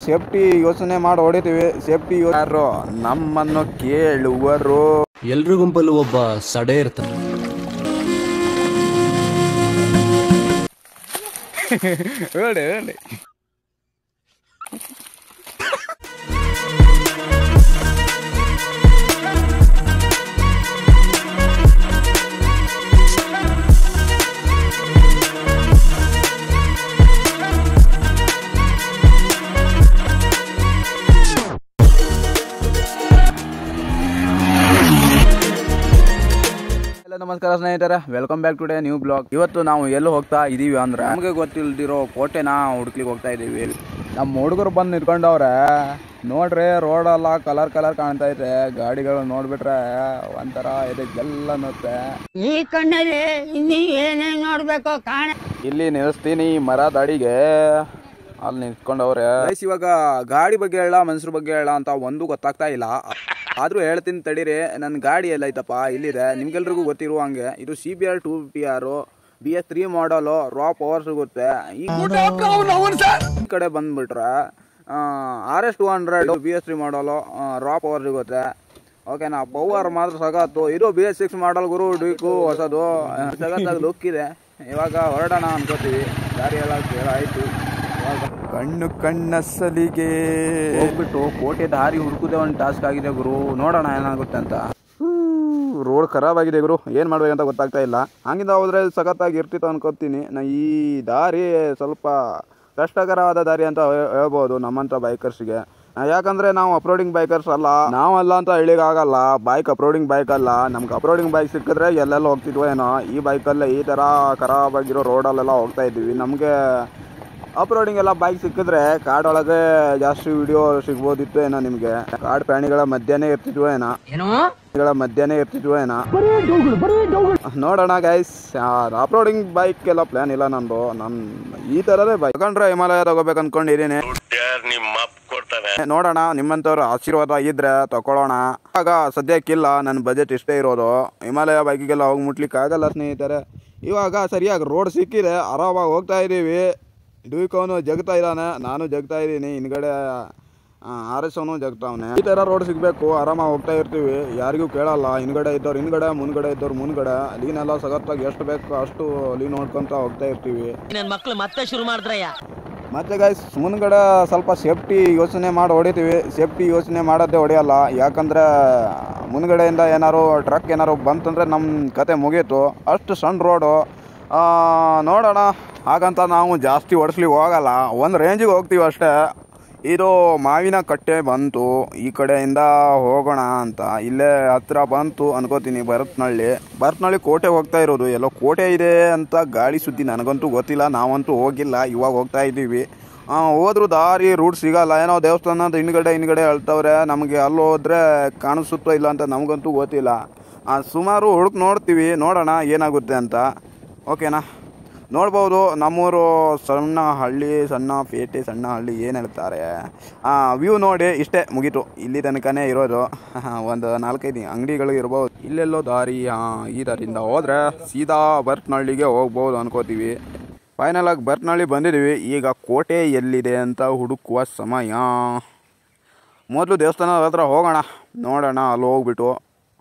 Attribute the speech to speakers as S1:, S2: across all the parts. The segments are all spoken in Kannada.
S1: ಸೇಫ್ಟಿ ಯೋಚನೆ ಮಾಡಿ ಹೊಡಿತೀವಿ ಸೇಫ್ಟಿ ಯಾರು ನಮ್ಮನ್ನು ಕೇಳುವರು
S2: ಎಲ್ರ ಗುಂಪಲ್ಲೂ ಒಬ್ಬ ಸಡೆ ಇರ್ತಾನೆ
S1: ಹೇಳಿ ಹೇಳಿ ಎಲ್ಲ ನಮಸ್ಕಾರ ಸ್ನೇಹಿತರೆ welcome back today new blog ಇವತ್ತು ನಾವು ಎಲ್ಲಿ ಹೋಗ್ತಾ ಇದೀವಿ ಅಂದ್ರೆ ನಮಗೆ ಗೊತ್ತಿಲ್ದಿರೋ ಕೋಟೆನ ಹುಡುಕ್ಲಿಕ್ಕೆ ಹೋಗ್ತಾ ಇದೀವಿ ನಮ್ಮ ಹುಡುಗರು ಬಂದು ನಿಂತ್ಕೊಂಡವ್ರೆ ನೋಡ್ರಿ ರೋಡ್ ಎಲ್ಲ ಕಲರ್ ಕಲರ್ ಕಾಣ್ತಾ ಐತೆ ಗಾಡಿಗಳು ನೋಡ್ಬಿಟ್ರೆ ಒಂಥರ ಇದೆ ಎಲ್ಲ ನೋತ್ತೆ
S3: ಈ ಕಣ್ಣಲ್ಲಿ ಇನ್ನೀ ಏನೇನ್ ನೋಡ್ಬೇಕೋ ಕಾಣ
S1: ಇಲ್ಲಿ ನಿಲ್ಲಿಸ್ತೀನಿ ಮರ ದಾಡಿಗೆ ಅಲ್ಲಿ ನಿಂತ್ಕೊಂಡವ್ರೆ ಗೈಸ್ ಇವಾಗ ಗಾಡಿ ಬಗ್ಗೆ ಹೇಳ ಮನುಷ್ಯರ ಬಗ್ಗೆ ಹೇಳ ಅಂತ ಒಂದು ಗೊತ್ತಾಗ್ತಾ ಇಲ್ಲ ಆದ್ರೂ ಹೇಳ್ತೀನಿ ತಡೀರಿ ನನ್ನ ಗಾಡಿ ಎಲ್ಲ ಐತಪ್ಪ ಇಲ್ಲಿದೆ ನಿಮ್ಗೆಲ್ರಿಗೂ ಗೊತ್ತಿರುವ ಹಂಗೆ ಇದು C B R two fifty ಆರು ಬಿ ಎಸ್ ತ್ರೀ ಮಾಡಲು ರಾ ಪವರ್ ಸಿಗುತ್ತೆ ಈ ಈ ಕಡೆ ಬಂದ್ಬಿಟ್ರೆ R S two hundred B S three ಮಾಡಲು ರಾ ಪವರ್ ಸಿಗುತ್ತೆ ಓಕೆನಾ ಪವರ್ ಮಾತ್ರ ಸಗತ್ತು ಇದು ಬಿ ಎಸ್ ಸಿಕ್ಸ್ ಮಾಡಲ್ ಗುರು ಡ್ಯೂಕು ಹೊಸದು ಸಗತ್ತಾಗಿ ಲುಕ್ ಇದೆ ಇವಾಗ ಹೊರಡೋಣ ಅನ್ಕೋತೀವಿ ದಾರಿ ಎಲ್ಲ ಆಯ್ತು ಕಣ್ಣು ಕಣ್ಣಸಲಿಗೆ ಹೋಗ್ಬಿಟ್ಟು ಕೋಟೆ ದಾರಿ ಹುಡುಕುದೇ ಒಂದು ಟಾಸ್ಕ್ ಆಗಿದೆ ಗುರು ನೋಡೋಣ ಏನಾಗುತ್ತೆ ಅಂತ ರೋಡ್ ಖರಾಬ್ ಆಗಿದೆ ಗುರು ಏನು ಮಾಡ್ಬೇಕಂತ ಗೊತ್ತಾಗ್ತಾ ಇಲ್ಲ ಹಂಗಿಂದ ಹೋದ್ರೆ ಸಖತ್ತಾಗಿ ಇರ್ತಿತ್ತು ಅನ್ಕೋತೀನಿ ನಾ ಈ ದಾರಿ ಸ್ವಲ್ಪ ಕಷ್ಟಕರವಾದ ದಾರಿ ಅಂತ ಹೇ- ಹೇಳ್ಬೋದು ನಮ್ಮಂಥ ಬೈಕರ್ಸ್ಗೆ ಯಾಕಂದ್ರೆ ನಾವು ಅಪ್ರೋಡಿಂಗ್ ಬೈಕರ್ಸ್ ಅಲ್ಲ ನಾವಲ್ಲ ಅಂತ ಹೇಳಿಗಾಗಲ್ಲ ಬೈಕ್ ಅಪ್ರೋಡಿಂಗ್ ಬೈಕ್ ಅಲ್ಲ ನಮ್ಗೆ ಅಪ್ರೋಡಿಂಗ್ ಬೈಕ್ ಸಿಕ್ಕಿದ್ರೆ ಎಲ್ಲೆಲ್ಲ ಹೋಗ್ತಿದ್ವೋ ಏನೋ ಈ ಬೈಕಲ್ಲೇ ಈ ಥರ ಖರಾಬ್ ಆಗಿರೋ ರೋಡಲ್ಲೆಲ್ಲ ಹೋಗ್ತಾ ಇದ್ದೀವಿ ನಮಗೆ ಅಪ್ರೋಡಿಂಗ್ ಎಲ್ಲ ಬೈಕ್ ಸಿಕ್ಕಿದ್ರೆ ಕಾಡೊಳಗೆ ಜಾಸ್ತಿ ವಿಡಿಯೋ ಸಿಗ್ಬೋದಿತ್ತು ಏನೋ ನಿಮಗೆ ಕಾಡು ಪ್ರಾಣಿಗಳ ಮಧ್ಯನೇ ಇರ್ತಿದ್ವೋ ಏನೋ ಗಳ ಮಧ್ಯನೇ ಇರ್ತಿದ್ವೋ ಏನೋ ನೋಡೋಣ ಗೈಸ್ ಅಪ್ರೋಡಿಂಗ್ ಬೈಕ್ ಎಲ್ಲ ಪ್ಲಾನ್ ಇಲ್ಲ ನಂದು ನನ್ ಈ ತರದೇ ಬೈಕ್ ತಗೊಂಡ್ರೆ ಹಿಮಾಲಯ ತಗೋಬೇಕು ಅನ್ಕೊಂಡಿದೀನಿ ನೋಡೋಣ ನಿಮ್ಮಂಥವ್ರು ಆಶೀರ್ವಾದ ಇದ್ರೆ ತಗೊಳ್ಳೋಣ ಆಗ ಸದ್ಯಕ್ಕಿಲ್ಲ ನನ್ನ ಬಜೆಟ್ ಇಷ್ಟೇ ಇರೋದು ಹಿಮಾಲಯ ಬೈಕಿಗೆಲ್ಲ ಹೋಗಿ ಮುಟ್ಲಿಕ್ಕೆ ಆಗಲ್ಲ ಸ್ನೇಹಿತರೆ ಇವಾಗ ಸರಿಯಾಗಿ ರೋಡ್ ಸಿಕ್ಕಿದೆ ಆರಾಮಾಗಿ ಹೋಗ್ತಾ ಇದ್ದೀವಿ ಡ್ಯೂಕವನು ಜಗ್ತಾ ಇದ್ದಾನೆ ನಾನು ಜಗ್ತಾ ಇದ್ದೀನಿ ಹಿಂದ್ಗಡೆ ಆರ್ ಎಸ್ ಅವನು ಜಗ್ತಾವನೆ ಈ ಥರ ರೋಡ್ ಸಿಗಬೇಕು ಆರಾಮಾಗಿ ಹೋಗ್ತಾ ಇರ್ತೀವಿ ಯಾರಿಗೂ ಕೇಳಲ್ಲ ಹಿಂದ್ಗಡೆ ಇದ್ದವ್ರು ಹಿಂದ್ಗಡೆ ಮುಂದ್ಗಡೆ ಇದ್ದವ್ರು ಮುಂದ್ಗಡೆ ಲೀನೆಲ್ಲ ಸಗತ್ತಾಗಿ ಎಷ್ಟು ಬೇಕು ಅಷ್ಟು ಲೀನ್ ನೋಡ್ಕೊಂತ ಹೋಗ್ತಾ ಇರ್ತೀವಿ
S4: ನನ್ ಮಕ್ಳು ಮತ್ತೆ ಶುರು ಮಾಡಿದ್ರಯ್ಯ
S1: ಮತ್ತೆ ಗೈಸ್ ಮುಂದ್ಗಡೆ ಸ್ವಲ್ಪ ಸೇಫ್ಟಿ ಯೋಚನೆ ಮಾಡಿ ಹೊಡಿತೀವಿ ಸೇಫ್ಟಿ ಯೋಚನೆ ಮಾಡೋದೇ ಹೊಡೆಯಲ್ಲ ಯಾಕಂದ್ರೆ ಮುಂದ್ಗಡೆಯಿಂದ ಏನಾರು ಟ್ರಕ್ ಏನಾರು ಬಂತಂದ್ರೆ ನಮ್ಮ ಕತೆ ಮುಗೀತು ಅಷ್ಟು ಸಣ್ಣ ರೋಡು ನೋಡೋಣ ಹಾಗಂತ ನಾವು ಜಾಸ್ತಿ ಓಡಿಸ್ಲಿಕ್ಕೆ ಹೋಗಲ್ಲ ಒಂದು ರೇಂಜಿಗೆ ಹೋಗ್ತೀವಿ ಅಷ್ಟೇ ಇದು ಮಾವಿನ ಕಟ್ಟೆ ಬಂತು ಈ ಕಡೆಯಿಂದ ಹೋಗೋಣ ಅಂತ ಇಲ್ಲೇ ಹತ್ರ ಬಂತು ಅನ್ಕೋತೀನಿ ಭರತ್ನಳ್ಳಿ ಭರತ್ನಳ್ಳಿ ಕೋಟೆ ಹೋಗ್ತಾ ಇರೋದು ಎಲ್ಲೋ ಕೋಟೆ ಇದೆ ಅಂತ ಗಾಳಿ ಸುದ್ದಿ ನನಗಂತೂ ಗೊತ್ತಿಲ್ಲ ನಾವಂತೂ ಹೋಗಿಲ್ಲ ಇವಾಗ ಹೋಗ್ತಾ ಇದ್ದೀವಿ ಆ, ಹೋದ್ರು ದಾರಿ ರೂಟ್ ಸಿಗಲ್ಲ ಏನೋ ದೇವಸ್ಥಾನದ ಹಿಂದ್ಗಡೆ ಹಿಂದ್ಗಡೆ ಹೇಳ್ತವ್ರೆ ನಮಗೆ ಅಲ್ಲಿ ಹೋದ್ರೆ ಕಾಣಿಸುತ್ತೋ ಇಲ್ಲ ಅಂತ ನಮಗಂತೂ ಗೊತ್ತಿಲ್ಲ ಆ, ಸುಮಾರು ಹುಡುಕ್ ನೋಡ್ತೀವಿ ನೋಡೋಣ ಏನಾಗುತ್ತೆ ಅಂತ ಓಕೆನಾ ನೋಡ್ಬೋದು ನಮ್ಮೂರು ಸಣ್ಣ ಹಳ್ಳಿ ಸಣ್ಣ ಪೇಟೆ ಸಣ್ಣ ಹಳ್ಳಿ ಏನು ಹೇಳ್ತಾರೆ ವ್ಯೂ ನೋಡಿ ಇಷ್ಟೇ ಮುಗೀತು ಇಲ್ಲಿ ತನಕನೇ ಇರೋದು ಒಂದು ನಾಲ್ಕೈದು ಅಂಗಡಿಗಳು ಇರ್ಬೋದು ಇಲ್ಲೆಲ್ಲೋ ದಾರಿ ಹಾಂ ಈ ದಾರಿಯಿಂದ ಹೋದ್ರೆ ಸೀದಾ ಭರತ್ನಹಳ್ಳಿಗೆ ಹೋಗ್ಬೋದು ಅನ್ಕೋತೀವಿ ಫೈನಲ್ ಆಗಿ ಭರತ್ನಹಳ್ಳಿ ಬಂದಿದ್ದೀವಿ ಈಗ ಕೋಟೆ ಎಲ್ಲಿದೆ ಅಂತ ಹುಡುಕುವ ಸಮಯ ಮೊದಲು ದೇವಸ್ಥಾನದ ಹತ್ರ ಹೋಗೋಣ ನೋಡೋಣ ಅಲ್ಲಿ ಹೋಗ್ಬಿಟ್ಟು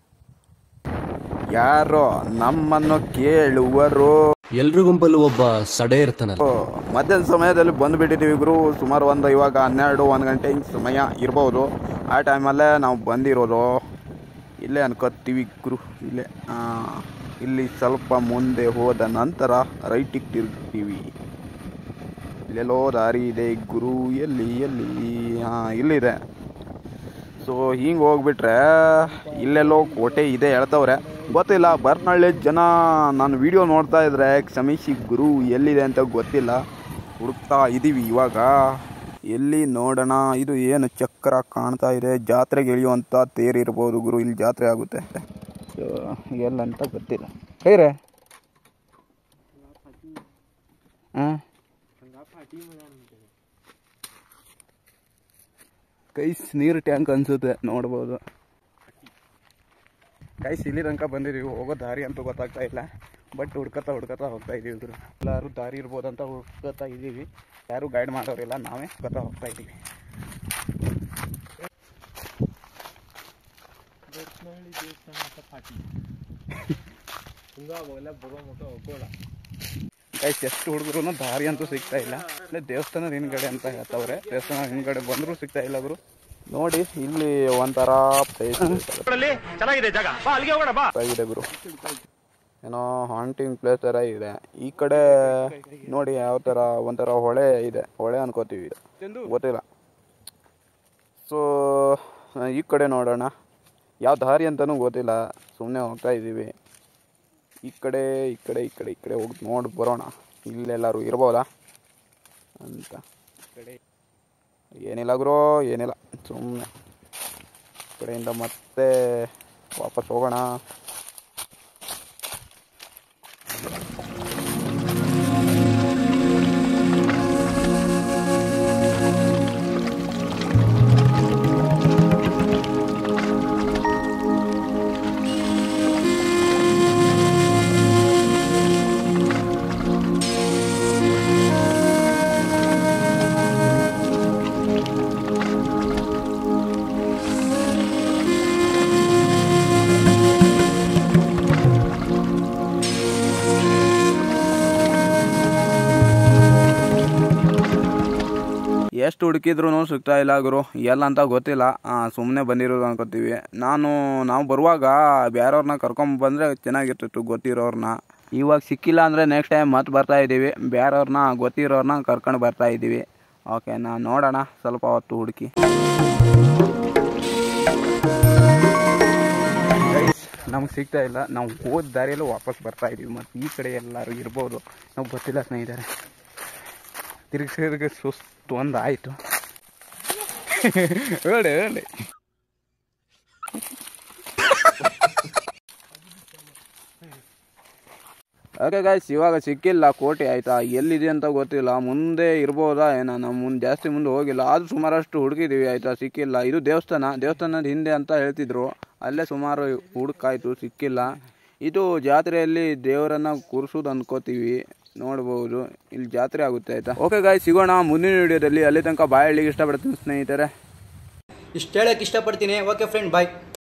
S1: ಯಾರೋ ನಮ್ಮನ್ನು ಕೇಳುವರು
S2: ಎಲ್ರ ಗುಂಪಲ್ಲೂ ಒಬ್ಬ ಸಡೆ ಇರ್ತಾನಲ್ಲ
S1: ಮಧ್ಯಾಹ್ನ ಸಮಯದಲ್ಲಿ ಬಂದುಬಿಟ್ಟಿದ್ದೀವಿ ಗುರು ಸುಮಾರು ಒಂದು ಇವಾಗ ಹನ್ನೆರಡು ಒಂದು ಗಂಟೆ ಹಿಂಗೆ ಸಮಯ ಇರ್ಬೋದು ಆ ಟೈಮಲ್ಲೇ ನಾವು ಬಂದಿರೋದು ಇಲ್ಲೇ ಅನ್ಕೋತೀವಿ ಗುರು ಇಲ್ಲೇ ಆ, ಇಲ್ಲಿ ಸ್ವಲ್ಪ ಮುಂದೆ ಹೋದ ನಂತರ ರೈಟಿಗೆ ತಿರುಗ್ತೀವಿ ಇಲ್ಲೆಲ್ಲೋ ದಾರಿ ಇದೆ ಗುರು ಎಲ್ಲಿ ಎಲ್ಲಿ ಹಾಂ ಇಲ್ಲಿದೆ ಸೊ ಹಿಂಗೆ ಹೋಗ್ಬಿಟ್ರೆ ಇಲ್ಲೆಲ್ಲೋ ಕೋಟೆ ಇದೆ ಹೇಳ್ತವ್ರೆ ಗೊತ್ತಿಲ್ಲ ಭರತನಹಳ್ಳಿ ಜನ ನಾನು ವಿಡಿಯೋ ನೋಡ್ತಾ ಇದ್ರೆ ಕ್ಷಮಿಸಿ ಗುರು ಎಲ್ಲಿದೆ ಅಂತ ಗೊತ್ತಿಲ್ಲ ಹುಡುಕ್ತಾ ಇದ್ದೀವಿ ಇವಾಗ ಎಲ್ಲಿ ನೋಡೋಣ ಇದು ಏನು ಚಕ್ರ ಕಾಣ್ತಾ ಇದೆ ಜಾತ್ರೆಗೆ ಇಳಿಯುವಂಥ ತೇರಿರ್ಬೋದು ಗುರು ಇಲ್ಲಿ ಜಾತ್ರೆ ಆಗುತ್ತೆ ಸೊ ಎಲ್ಲಂತ ಗೊತ್ತಿಲ್ಲ ಹೇರೆ ಹಾಂ ಕೈಸ್ ನೀರು ಟ್ಯಾಂಕ್ ಅನ್ಸುತ್ತೆ ನೋಡ್ಬೋದು ಕೈಸ್ ಇಲ್ಲಿ ತನಕ ಬಂದಿದ್ದೀವಿ ಹೋಗೋ ದಾರಿ ಅಂತೂ ಗೊತ್ತಾಗ್ತಾ ಇಲ್ಲ ಬಟ್ ಹುಡ್ಕತಾ ಹುಡ್ಕತಾ ಹೋಗ್ತಾ ಇದೀವಿ ಗುರು ಎಲ್ಲರೂ ದಾರಿ ಇರ್ಬೋದಂತ ಹುಡ್ಕತಾ ಇದ್ದೀವಿ ಯಾರು ಗೈಡ್ ಮಾಡೋರಿಲ್ಲ ನಾವೇ ಹುಡ್ಕತಾ ಹೋಗ್ತಾ ಇದ್ದೀವಿ ಗೈಸ್ ಎಷ್ಟು ಹುಡುಗರು ದಾರಿ ಅಂತೂ ಸಿಗ್ತಾ ಇಲ್ಲ ಇಲ್ಲೇ ದೇವಸ್ಥಾನದ ಹಿಂದ್ಗಡೆ ಅಂತ ಹೇಳ್ತಾವ್ರೆ ದೇವಸ್ಥಾನ ಹಿಂದ್ಗಡೆ ಬಂದರೂ ಸಿಗ್ತಾ ಇಲ್ಲ ಅವರು ನೋಡಿ ಇಲ್ಲಿ ಒಂಥರ ಪ್ಲೇಸ್
S5: ಚೆನ್ನಾಗಿದೆ ಜಾಗ ಬಾ ಅಲ್ಲಿಗೆ ಹೋಗೋಣ ಬಾ
S1: ಇದೆ ಗುರು ಏನೋ ಹಾಂಟಿಂಗ್ ಪ್ಲೇಸ್ ಥರ ಇದೆ ಈ ಕಡೆ ನೋಡಿ ಯಾವ ಥರ ಒಂಥರ ಹೊಳೆ ಇದೆ ಹೊಳೆ ಅನ್ಕೋತೀವಿ ಇದು ಗೊತ್ತಿಲ್ಲ ಸೊ ಈ ಕಡೆ ನೋಡೋಣ ಯಾವ ದಾರಿ ಅಂತಲೂ ಗೊತ್ತಿಲ್ಲ ಸುಮ್ಮನೆ ಹೋಗ್ತಾ ಇದ್ದೀವಿ ಈ ಕಡೆ ಈ ಕಡೆ ಈ ಕಡೆ ಈ ಕಡೆ ಹೋಗಿ ನೋಡಿ ಬರೋಣ ಇಲ್ಲೆಲ್ಲರೂ ಇರ್ಬೋದಾ ಅಂತ ಏನಿಲ್ಲ ಗುರು ಏನಿಲ್ಲ ಸುಮ್ಮನೆ ಕಡೆಯಿಂದ ಮತ್ತೆ ವಾಪಸ್ ಹೋಗೋಣ ಎಷ್ಟು ಹುಡುಕಿದ್ರು ಸಿಗ್ತಾ ಇಲ್ಲ ಗುರು ಎಲ್ಲ ಅಂತ ಗೊತ್ತಿಲ್ಲ ಸುಮ್ಮನೆ ಬಂದಿರೋದು ಅನ್ಕೋತೀವಿ ನಾನು ನಾವು ಬರುವಾಗ ಬೇರೆಯವ್ರನ್ನ ಕರ್ಕೊಂಡ್ ಬಂದರೆ ಚೆನ್ನಾಗಿರ್ತಿತ್ತು ಗೊತ್ತಿರೋರ್ನ ಇವಾಗ ಸಿಕ್ಕಿಲ್ಲ ಅಂದರೆ ನೆಕ್ಸ್ಟ್ ಟೈಮ್ ಮತ್ತೆ ಬರ್ತಾ ಇದ್ದೀವಿ ಬೇರೆಯವ್ರನ್ನ ಗೊತ್ತಿರೋರ್ನ ಕರ್ಕೊಂಡು ಬರ್ತಾ ಇದ್ದೀವಿ ಓಕೆ ನಾನು ನೋಡೋಣ ಸ್ವಲ್ಪ ಹೊತ್ತು ಹುಡುಕಿ ನಮ್ಗೆ ಸಿಗ್ತಾ ಇಲ್ಲ ನಾವು ಹೋದ ದಾರಿಯಲ್ಲೂ ವಾಪಸ್ ಬರ್ತಾ ಇದ್ದೀವಿ ಮತ್ತು ಈ ಕಡೆ ಎಲ್ಲರೂ ಇರ್ಬೋದು ನಾವು ಗೊತ್ತಿಲ್ಲ ಸ್ನೇಹಿತರೆ ತಿರುಗಿ ತಿರುಗಿ ಸುಸ್ತು ಒಂದು ಆಯಿತು ಹೇಳಿ ಹೇಳಿ ಓಕೆ ಗಾಯ್ಸ್ ಇವಾಗ ಸಿಕ್ಕಿಲ್ಲ ಕೋಟೆ ಆಯಿತಾ ಎಲ್ಲಿದೆ ಅಂತ ಗೊತ್ತಿಲ್ಲ ಮುಂದೆ ಇರ್ಬೋದಾ ಏನೋ ನಾವು ಮುಂದೆ ಜಾಸ್ತಿ ಮುಂದೆ ಹೋಗಿಲ್ಲ ಆದರೂ ಸುಮಾರಷ್ಟು ಹುಡುಕಿದ್ದೀವಿ ಆಯಿತಾ ಸಿಕ್ಕಿಲ್ಲ ಇದು ದೇವಸ್ಥಾನ ದೇವಸ್ಥಾನದ ಹಿಂದೆ ಅಂತ ಹೇಳ್ತಿದ್ರು ಅಲ್ಲೇ ಸುಮಾರು ಹುಡುಕಾಯ್ತು ಸಿಕ್ಕಿಲ್ಲ ಇದು ಜಾತ್ರೆಯಲ್ಲಿ ದೇವರನ್ನ ಕೂರಿಸೋದು ಅನ್ಕೋತೀವಿ ನೋಡ್ಬೋದು ಇಲ್ಲಿ ಜಾತ್ರೆ ಆಗುತ್ತೆ ಆಯಿತಾ ಓಕೆ ಗಾಯ್ಸ್ ಸಿಗೋಣ ಮುಂದಿನ ವಿಡಿಯೋದಲ್ಲಿ ಅಲ್ಲಿ ತನಕ ಬಾಯ್ ಹಳ್ಳಿಗೆ ಇಷ್ಟಪಡ್ತೀನಿ ಸ್ನೇಹಿತರೆ
S6: ಇಷ್ಟು ಹೇಳಕ್ಕೆ ಇಷ್ಟಪಡ್ತೀನಿ ಓಕೆ ಫ್ರೆಂಡ್ ಬಾಯ್